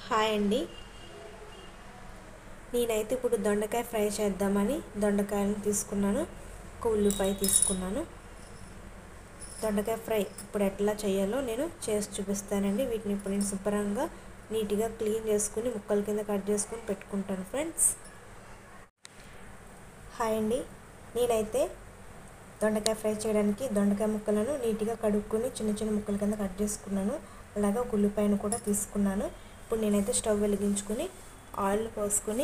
hi అండి నేనైతే ఇప్పుడు దొండకాయ ఫ్రై చేద్దామని దొండకాయలను తీసుకున్నాను ఒక ఉల్లిపాయ తీసుకున్నాను దొండకాయ ఫ్రై ఇప్పుడు ఎట్లా చేయాలో నేను చేసి చూపిస్తానండి వీటిని ఇప్పుడు నేను శుభ్రంగా నీట్గా క్లీన్ చేసుకుని ముక్కల కింద కట్ చేసుకుని పెట్టుకుంటాను ఫ్రెండ్స్ హాయ్ అండి నేనైతే దొండకాయ ఫ్రై చేయడానికి దొండకాయ ముక్కలను నీట్గా కడుక్కొని చిన్న చిన్న ముక్కల కింద కట్ చేసుకున్నాను అలాగే ఒక ఉల్లిపాయను కూడా తీసుకున్నాను ఇప్పుడు నేనైతే స్టవ్ వెలిగించుకొని ఆయిల్ పోసుకొని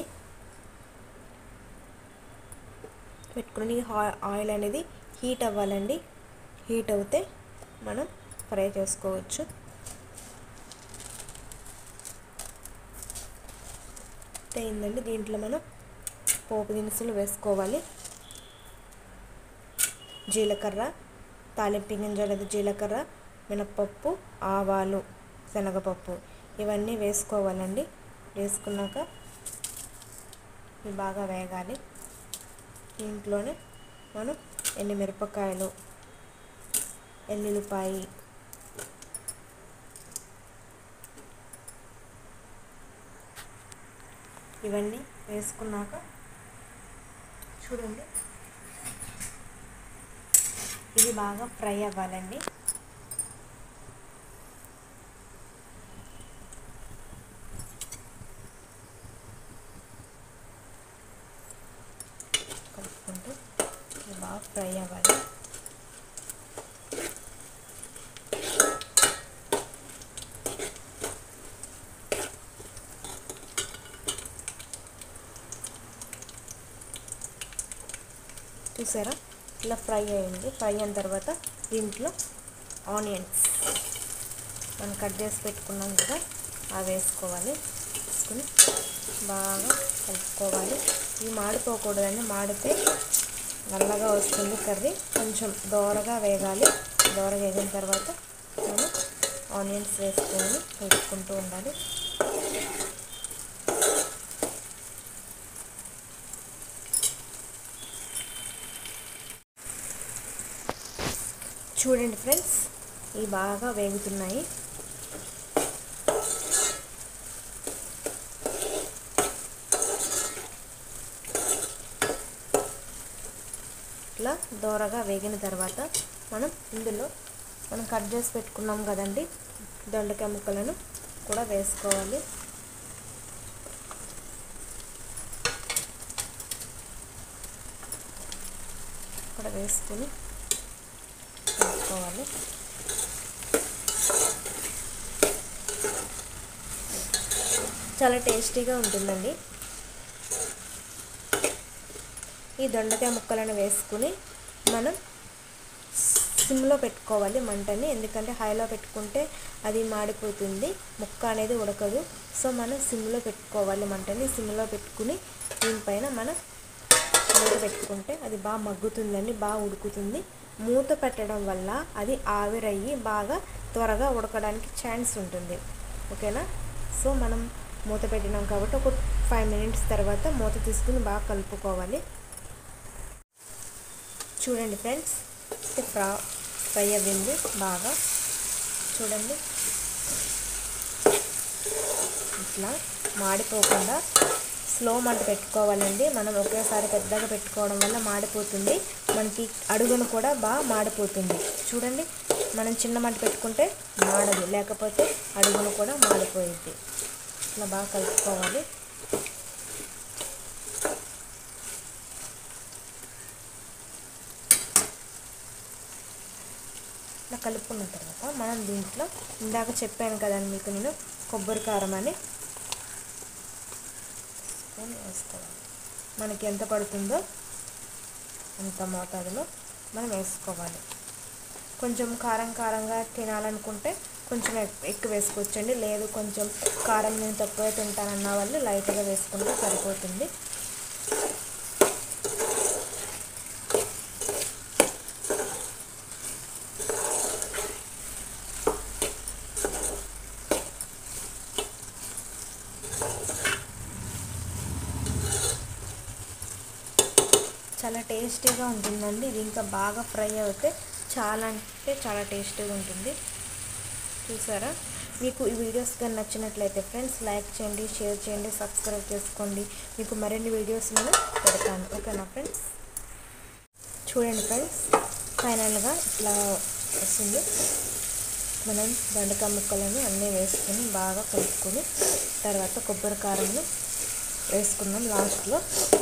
పెట్టుకుని ఆయిల్ అనేది హీట్ అవ్వాలండి హీట్ అవుతే మనం ఫ్రై చేసుకోవచ్చు అయిందండి దీంట్లో మనం పోపు దినుసులు వేసుకోవాలి జీలకర్ర తాలింపు గింజలది జీలకర్ర మినప్పప్పు ఆవాలు శనగపప్పు ఇవన్నీ వేసుకోవాలండి వేసుకున్నాక ఇవి బాగా వేగాలి దీంట్లోనే మనం ఎండుమిరపకాయలు ఎల్లుల్లిపాయి ఇవన్నీ వేసుకున్నాక చూడండి ఇది బాగా ఫ్రై అవ్వాలండి కలుపుకుంటూ ఇది బాగా ఫ్రై అవ్వాలి చూసారా ఇలా ఫ్రై అయింది ఫ్రై అయిన తర్వాత దీంట్లో ఆనియన్స్ మనం కట్ చేసి పెట్టుకున్నాం కదా అవి వేసుకోవాలి వేసుకుని బాగా కలుపుకోవాలి ఇవి మాడిపోకూడదండి మాడితే నల్లగా వస్తుంది కర్రీ కొంచెం దోరగా వేగాలి దోరగా వేగిన తర్వాత మనం ఆనియన్స్ వేసుకొని కలుపుకుంటూ ఉండాలి చూడండి ఫ్రెండ్స్ ఇవి బాగా వేగుతున్నాయి ఇట్లా దోరగా వేగిన తర్వాత మనం ఇందులో మనం కట్ చేసి పెట్టుకున్నాం కదండి దొండకాయ ముక్కలను కూడా వేసుకోవాలి కూడా వేసుకొని వేసుకోవాలి చాలా టేస్టీగా ఉంటుందండి ఈ దొండకాయ ముక్కలను వేసుకుని మనం సిమ్లో పెట్టుకోవాలి మంటని ఎందుకంటే హైలో పెట్టుకుంటే అది మాడిపోతుంది ముక్క అనేది ఉడకదు సో మనం సిమ్లో పెట్టుకోవాలి మంటని సిమ్లో పెట్టుకుని దీనిపైన మనం మూత పెట్టుకుంటే అది బాగా మగ్గుతుందండి బాగా ఉడుకుతుంది మూత పెట్టడం వల్ల అది ఆవిరయ్యి బాగా త్వరగా ఉడకడానికి ఛాన్స్ ఉంటుంది ఓకేనా సో మనం మూత పెట్టినాం కాబట్టి ఒక ఫైవ్ మినిట్స్ తర్వాత మూత తీసుకుని బాగా కలుపుకోవాలి చూడండి ఫ్రెండ్స్ ఫ్రా ఫ్రై అవ్వింది బాగా చూడండి ఇట్లా మాడిపోకుండా స్లో మంట పెట్టుకోవాలండి మనం ఒకేసారి పెద్దగా పెట్టుకోవడం వల్ల మాడిపోతుంది మనకి అడుగును కూడా బాగా మాడిపోతుంది చూడండి మనం చిన్న మంట పెట్టుకుంటే మాడదు లేకపోతే అడుగును కూడా మాడిపోయింది ఇట్లా బాగా కలుపుకోవాలి ఇట్లా కలుపుకున్న తర్వాత మనం దీంట్లో ఇందాక చెప్పాను కదండి మీకు నేను కొబ్బరి కారం అని వేసుకోవాలి మనకి ఎంత పడుతుందో అంత మోతాదులో మనం వేసుకోవాలి కొంచెం కారం కారంగా తినాలనుకుంటే కొంచెం ఎక్కువ వేసుకోవచ్చండి లేదు కొంచెం కారం నేను తక్కువ తింటానన్న వాళ్ళు లైట్గా వేసుకుంటే సరిపోతుంది చాలా టేస్టీగా ఉంటుందండి ఇది ఇంకా బాగా ఫ్రై అవుతే చాలా అంటే చాలా టేస్టీగా ఉంటుంది చూసారా మీకు ఈ వీడియోస్ కానీ నచ్చినట్లయితే ఫ్రెండ్స్ లైక్ చేయండి షేర్ చేయండి సబ్స్క్రైబ్ చేసుకోండి మీకు మరిన్ని వీడియోస్ నేను పెడతాను ఓకేనా ఫ్రెండ్స్ చూడండి ఫ్రెండ్స్ ఫైనల్గా ఇట్లా వస్తుంది మనం బెండకాయ ముక్కలను అన్నీ వేసుకొని బాగా కలుపుకొని తర్వాత కొబ్బరి కారంను వేసుకున్నాం లాస్ట్లో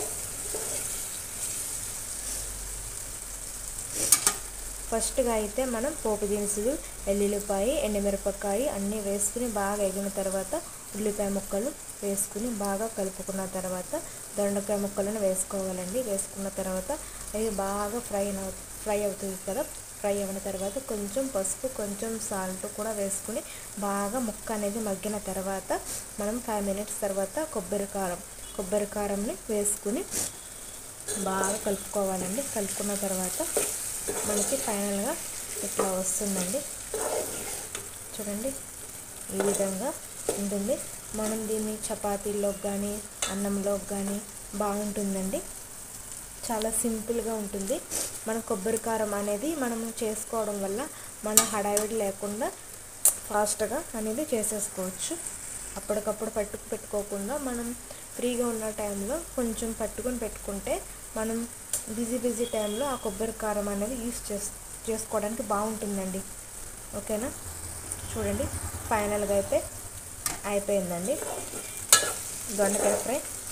ఫస్ట్గా అయితే మనం పోపు దినుసులు ఎల్లుల్లిపాయ ఎండుమిరపకాయ అన్నీ వేసుకుని బాగా ఎగిన తర్వాత ఉల్లిపాయ ముక్కలు వేసుకుని బాగా కలుపుకున్న తర్వాత దొండకాయ ముక్కలను వేసుకోవాలండి వేసుకున్న తర్వాత అవి బాగా ఫ్రై ఫ్రై అవుతుంది కదా ఫ్రై అయిన తర్వాత కొంచెం పసుపు కొంచెం సాల్ట్ కూడా వేసుకుని బాగా ముక్క అనేది మగ్గిన తర్వాత మనం ఫైవ్ మినిట్స్ తర్వాత కొబ్బరి కారం కొబ్బరి కారంని వేసుకుని బాగా కలుపుకోవాలండి కలుపుకున్న తర్వాత మనకి ఫైనల్గా ఇట్లా వస్తుందండి చూడండి ఈ విధంగా ఉంటుంది మనం దీన్ని చపాతీలోకి కానీ అన్నంలోకి కానీ బాగుంటుందండి చాలా సింపుల్గా ఉంటుంది మన కొబ్బరి కారం అనేది మనము చేసుకోవడం వల్ల మన హడావిడి లేకుండా ఫాస్ట్గా అనేది చేసేసుకోవచ్చు అప్పటికప్పుడు పట్టుకు పెట్టుకోకుండా మనం ఫ్రీగా ఉన్న టైంలో కొంచెం పట్టుకొని పెట్టుకుంటే మనం బిజీ బిజీ టైంలో ఆ కొబ్బరి కారం అనేది యూస్ చేస్ చేసుకోవడానికి బాగుంటుందండి ఓకేనా చూడండి ఫైనల్గా అయితే అయిపోయిందండి దొండకాయ ఫ్రై